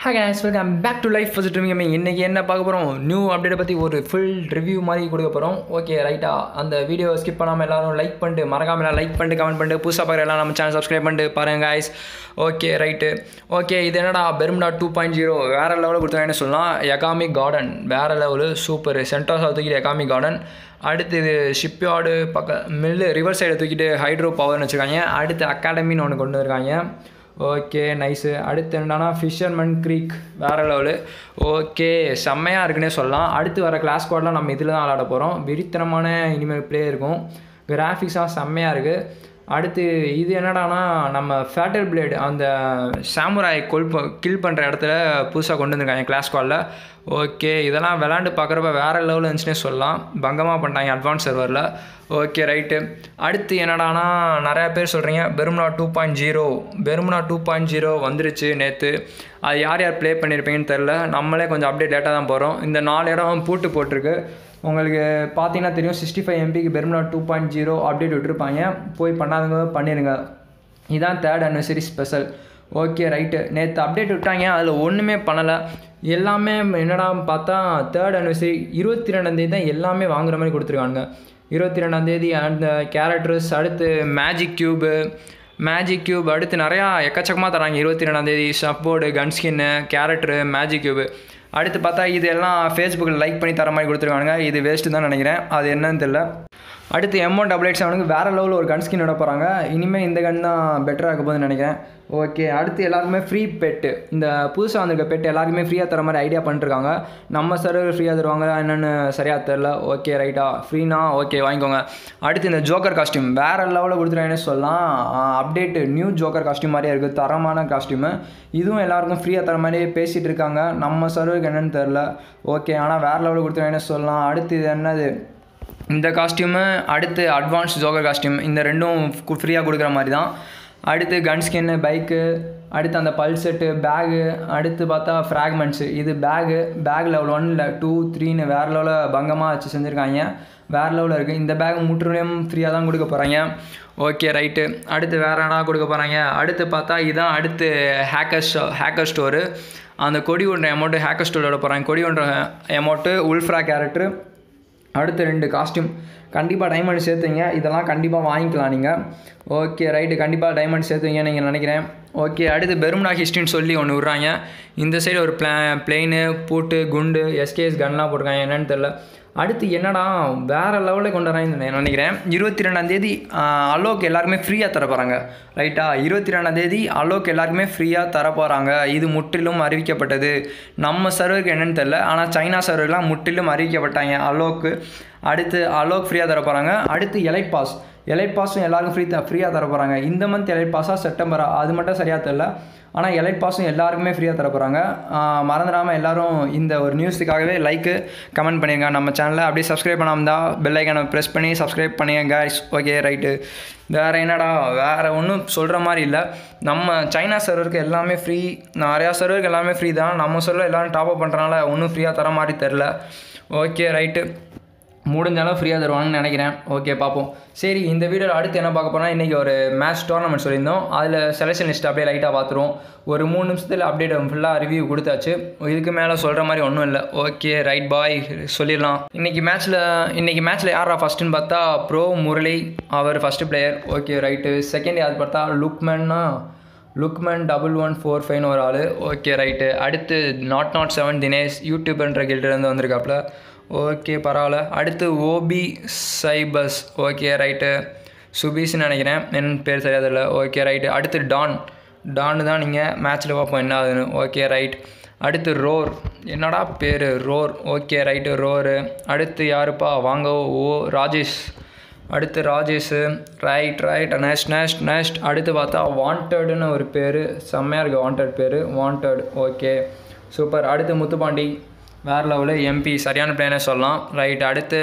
hi guys welcome back to life first dreaming இன்றைக்கி என்ன பார்க்க போகிறோம் நியூ அப்டேட்டை பற்றி ஒரு ஃபுல் ரிவ்யூ மாதிரி கொடுக்க போகிறோம் ஓகே ரைட்டா அந்த வீடியோ ஸ்கிப் பண்ணாமல் எல்லாரும் லைக் பண்ணிட்டு மறக்காம எல்லாம் லைக் பண்ணிட்டு கமெண்ட் பண்ணிட்டு புதுசாக பார்க்குற எல்லாம் நம்ம சேனல் சப்ஸ்கிரைப் பண்ணிட்டு பாருங்க guys ஓகே ரைட்டு ஓகே இது என்னடா பெரும்டா டூ பாயிண்ட் ஜீரோ வேறு லெவலில் கொடுத்தாங்கன்னு சொல்லலாம் எகாமி கார்டன் வேறு லெவலு சூப்பர் சென்டாஸாக தூக்கிட்டு எகாமி கார்டன் அடுத்து இது ஷிப்யார்டு பக்க மில்லு ரிவர் சைடை தூக்கிட்டு ஹைட்ரோ பவர்னு வச்சுருக்காங்க அடுத்து அகாடமின்னு ஒன்று கொண்டு வந்திருக்காங்க ஓகே நைஸு அடுத்து என்னன்னா ஃபிஷர்மன் க்ரீக் வேறு லெவலு ஓகே செம்மையாக இருக்குன்னே சொல்லலாம் அடுத்து வர கிளாஸ் ஸ்குவாட்லாம் நம்ம இதில் தான் விளாட போகிறோம் வெறித்தனமான இனிமேல் ப்ளே இருக்கும் கிராஃபிக்ஸாக செம்மையாக இருக்குது அடுத்து இது என்னடானா நம்ம ஃபேட்டல் பிளேடு அந்த சாமுராய் கொல் கில் பண்ணுற இடத்துல புதுசாக கொண்டு வந்திருக்காங்க கிளாஸ் ஸ்குவாடில் ஓகே இதெல்லாம் விளாண்டு பார்க்குறப்ப வேறு லெவலில் இருந்துச்சுன்னே சொல்லலாம் பங்கமாக பண்ணிட்டாங்க அட்வான்ஸ் சர்வரில் ஓகே ரைட்டு அடுத்து என்னடானா நிறையா பேர் சொல்கிறீங்க பெரும்னா டூ பாயிண்ட் ஜீரோ பெரும்னா டூ பாயிண்ட் ஜீரோ வந்துருச்சு நேற்று அது யார் யார் ப்ளே பண்ணியிருப்பீங்கன்னு தெரில நம்மளே கொஞ்சம் அப்டேட் லேட்டாக தான் போகிறோம் இந்த நாலு இடம் பூட்டு போட்டிருக்கு உங்களுக்கு பார்த்தீங்கன்னா தெரியும் சிக்ஸ்டி ஃபைவ் எம்பிக்கு பெரும்னா டூ பாயிண்ட் ஜீரோ அப்டேட் விட்டுருப்பாங்க போய் பண்ணாதவங்க பண்ணிடுங்க இதான் third anniversary special okay right நேற்று அப்டேட் விட்டாங்க அதில் ஒன்றுமே பண்ணலை எல்லாமே என்னடா பார்த்தா தேர்ட் அனிவர்சரி இருபத்தி ரெண்டாந்தேதி தான் எல்லாமே வாங்குற மாதிரி கொடுத்துருக்காங்க இருபத்தி ரெண்டாந்தேதி அந்த கேரக்டர்ஸ் அடுத்து மேஜிக் க்யூபு மேஜிக் க்யூப் அடுத்து நிறையா எக்கச்சக்கமாக தராங்க இருபத்தி ரெண்டாந்தேதி support gun skin character magic cube அடுத்து பார்த்தா இது எல்லாம் ஃபேஸ்புக்கில் லைக் பண்ணி தர மாதிரி கொடுத்துருக்காங்க இது வேஸ்ட்டு தான் நினைக்கிறேன் அது என்னன்னு தெரில அடுத்து எம்ஒன் டபுள் எயிட் செவனுக்கு வேறு லெவலில் ஒரு கன் ஸ்கின் விட போகிறாங்க இனிமேல் இந்த கன் தான் பெட்டராக இருக்க போகுதுன்னு நினைக்கிறேன் ஓகே அடுத்து எல்லாருக்குமே ஃப்ரீ பெட்டு இந்த புதுசாக வந்திருக்க பெட்டு எல்லாருக்குமே ஃப்ரீயாக தர மாதிரி ஐடியா பண்ணிருக்காங்க நம்ம சர்வர் ஃப்ரீயாக தருவாங்க என்னென்னு சரியாக தெரில ஓகே ரைட்டா ஃப்ரீனா ஓகே வாங்கிக்கோங்க அடுத்து இந்த ஜோக்கர் காஸ்டியூம் வேறு லெவலில் கொடுத்துருவாங்கன்னு சொல்லலாம் அப்டேட்டு நியூ ஜோக்கர் காஸ்டியூம் மாதிரியே இருக்குது தரமான காஸ்டியூமு இதுவும் எல்லாருக்கும் ஃப்ரீயாக தர மாதிரியே பேசிகிட்டு இருக்காங்க நம்ம சர்வருக்கு என்னென்னு தெரில ஓகே ஆனால் வேறு லெவலில் கொடுத்துருவாங்கன்னு சொல்லலாம் அடுத்து இது என்னது இந்த காஸ்டியூமு அடுத்து அட்வான்ஸ் ஜோக்கர் காஸ்டியூம் இந்த ரெண்டும் ஃப்ரீயாக கொடுக்குற மாதிரி தான் அடுத்து கன் ஸ்கின்னு பைக்கு அடுத்து அந்த பல்செட்டு பேகு அடுத்து பார்த்தா ஃப்ராக்மெண்ட்ஸு இது பேகு பேக் லெவல் ஒன் இல்லை டூ த்ரீன்னு வேறு லெவலில் பங்கமாக வச்சு செஞ்சுருக்காங்க வேறு லெவலில் இருக்குது இந்த பேக் முற்றிலும் ஃப்ரீயாக தான் கொடுக்க போகிறாங்க ஓகே ரைட்டு அடுத்து வேறு என்ன கொடுக்க போகிறாங்க அடுத்து பார்த்தா இதுதான் அடுத்து ஹேக்கர் ஸ்டோ ஹேக்கர் ஸ்டோரு அந்த கொடி ஒன்ற அமௌண்ட்டு ஹேக்கர் ஸ்டோரோட போகிறாங்க கொடி ஒன்ற அமௌண்ட்டு உல்ஃப்ரா கேரக்டரு அடுத்து ரெண்டு காஸ்டியூம் கண்டிப்பாக டைமண்ட் சேர்த்துங்க இதெல்லாம் கண்டிப்பாக வாங்கிக்கலாம் நீங்கள் ஓகே ரைட்டு கண்டிப்பாக டைமண்ட் சேர்த்துவீங்க நீங்கள் நினைக்கிறேன் ஓகே அடுத்து பெரும்னா ஹிஸ்ட்ரின்னு சொல்லி ஒன்று விட்றாங்க இந்த சைடு ஒரு பிளா பிளெயின் பூட்டு குண்டு எஸ்கேஎஸ் கன்லாம் போட்டிருக்காங்க என்னன்னு தெரில அடுத்து என்னடா வேறு லெவலில் கொண்டு வராங்கன்னு நினைக்கிறேன் இருபத்தி ரெண்டாந்தேதி அலோக் எல்லாருக்குமே ஃப்ரீயாக தர போகிறாங்க ரைட்டா இருபத்தி ரெண்டாந்தேதி அலோக் எல்லாருக்குமே ஃப்ரீயாக தர போகிறாங்க இது முற்றிலும் அறிவிக்கப்பட்டது நம்ம சர்வருக்கு என்னன்னு தெரில ஆனால் சைனா சர்வர்லாம் முற்றிலும் அறிவிக்கப்பட்டாங்க அலோக்கு அடுத்து அலோக் ஃப்ரீயாக தர போகிறாங்க அடுத்து எலைட் பாஸ் எலைட் பாஸும் எல்லாருக்கும் ஃப்ரீ த ஃப்ரீயாக தர போகிறாங்க இந்த மந்த் எலைட் பாஸாக செப்டம்பரா அது மட்டும் சரியாக தெரில ஆனால் எலைட் பாஸும் எல்லாருக்குமே ஃப்ரீயாக தர போகிறாங்க மறந்துடாமல் எல்லோரும் இந்த ஒரு நியூஸுக்காகவே லைக்கு கமெண்ட் பண்ணிடுங்க நம்ம சேனலை அப்படியே சப்ஸ்கிரைப் பண்ணாமல் தான் பெல் ஐக்கனை ப்ரெஸ் பண்ணி சப்ஸ்கிரைப் பண்ணிங்க கைஸ் ஓகே ரைட்டு வேறு என்னடா வேறு ஒன்றும் சொல்கிற மாதிரி இல்லை நம்ம சைனா சர்வருக்கு எல்லாமே ஃப்ரீ நிறையா சர்வருக்கு எல்லாமே ஃப்ரீ தான் நம்ம சர்வர் எல்லோரும் டாப் அப் பண்ணுறனால ஒன்றும் ஃப்ரீயாக தர மாதிரி தெரில ஓகே ரைட்டு முடிஞ்சாலும் ஃப்ரீயாக தருவாங்கன்னு நினைக்கிறேன் ஓகே பார்ப்போம் சரி இந்த வீடியோவில் அடுத்து என்ன பார்க்க போனால் இன்றைக்கி ஒரு மேட்ச் டோர்னமெண்ட் சொல்லியிருந்தோம் அதில் செலெக்ஷன் லிஸ்ட் அப்படியே லைட்டாக பார்த்துருவோம் ஒரு மூணு நிமிஷத்தில் அப்டேட் ஃபுல்லாக ரிவ்யூ கொடுத்தாச்சு இதுக்கு மேலே சொல்கிற மாதிரி ஒன்றும் இல்லை ஓகே ரைட் பாய் சொல்லிடலாம் இன்றைக்கி மேட்ச்சில் இன்றைக்கி மேட்ச்சில் யாரா ஃபஸ்ட்டுன்னு பார்த்தா ப்ரோ முரளி அவர் first player okay right second யார் பார்த்தா லுக்மேன்னா லுக்மேன் டபுள் ஒன் ஃபோர் ஃபைவ்னு ஒரு ஆள் ஓகே ரைட்டு அடுத்து நாட் நாட் செவன் தினேஷ் யூடியூப்ன்ற கில்டிலேருந்து வந்திருக்காப்புல ஓகே பரவாயில்ல அடுத்து ஓபி சைபஸ் ஓகே ரைட்டு சுபீஸ்னு நினைக்கிறேன் என் பேர் சரியாக தெரியல ஓகே ரைட்டு அடுத்து டான் டான் தான் நீங்கள் மேட்ச்சில் பார்ப்போம் என்ன ஆகுதுன்னு ஓகே ரைட் அடுத்து ரோர் என்னடா பேர் ரோர் ஓகே ரைட்டு ரோரு அடுத்து யாருப்பா வாங்க ஓ ராஜேஷ் அடுத்து Rajesh right right next next next அடுத்து பார்த்தா வாண்டடுன்னு ஒரு பேர் செம்மையாக இருக்குது வாண்டட் பேர் வாண்டட் ஓகே சூப்பர் அடுத்து முத்துப்பாண்டி வேறு லெவலில் எம்பி சரியான பிளேனே சொல்லலாம் ரைட் அடுத்து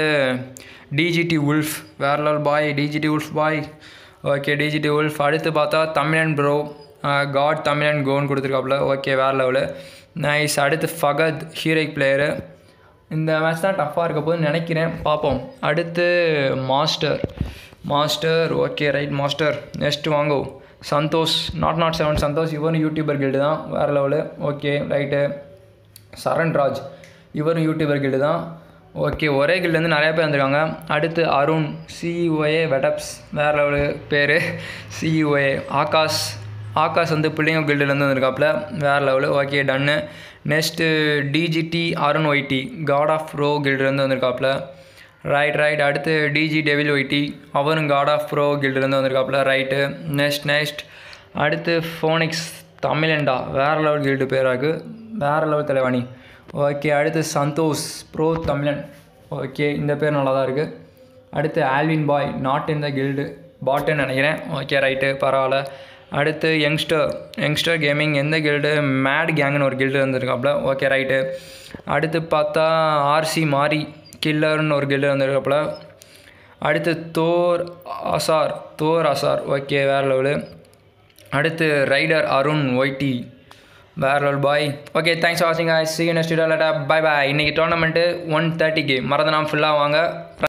டிஜிடி உல்ஃப் வேறு level boy TGD wolf boy okay TGD wolf அடுத்து பார்த்தா தமிழன் ப்ரோ காட் தமிழன் கோன்னு கொடுத்துருக்காப்புல ஓகே வேறு லெவலு நைஸ் அடுத்து ஃபகத் ஹீரோயிக் பிளேயரு இந்த மேட்ச் தான் டஃப்பாக இருக்க போதுன்னு நினைக்கிறேன் பார்ப்போம் அடுத்து master master okay right master next வாங்கோ Santhosh nought nought seven Santhosh இவரும் யூடியூபர் கில்டு தான் வேறு level okay right Saran Raj இவரும் யூடியூபர் கில்டு தான் ஓகே ஒரே கில்டு நிறைய பேர் வந்திருக்காங்க அடுத்து அருண் சிஇஓஏ வெடப்ஸ் வேறு லெவலு பேர் சிஇஓஏ ஆகாஷ் ஆகாஷ் வந்து பிள்ளைங்க கில்டுலேருந்து வந்திருக்காப்புல வேறு லெவலு ஓகே டன்னு next TGD Arun YT god of bro கில்டுலேருந்து வந்திருக்காப்புல ரைட் ரைட் அடுத்து டிஜி டெவில் ஒய்டி அவரும் காட் ஆஃப் ப்ரோ கில்டுலேருந்து வந்திருக்காப்புல ரைட்டு நெக்ஸ்ட் நெக்ஸ்ட் அடுத்து ஃபோனிக்ஸ் தமிழண்டா வேறு லெவல் கில்டு பேராக்கு வேறு லெவல் தலைவாணி ஓகே அடுத்து சந்தோஷ் ப்ரோ தமிழன் ஓகே இந்த பேர் நல்லா தான் இருக்குது அடுத்து ஆல்வின் பாய் நாட் இந்த கில்டு பாட்டுன்னு நினைக்கிறேன் ஓகே ரைட்டு பரவாயில்ல அடுத்து யங்ஸ்டர் யங்ஸ்டர் கேமிங் எந்த கில்டு மேட் கேங்னு ஒரு கில்டு வந்திருக்காப்புல ஓகே ரைட்டு அடுத்து பார்த்தா ஆர்சி மாரி கில்லர்னு ஒரு கில்டு வந்திருக்காப்புல அடுத்து Thor Azhar Thor Azhar okay வேறு லெவலு அடுத்து ரைடர் அருண் ஒய்டி வேறு level boy okay thanks for வாட்சிங் see next video bye bye இன்றைக்கி டோர்னமெண்ட்டு ஒன் தேர்ட்டிக்கு மறந்துடாம ஃபுல்லாக வாங்க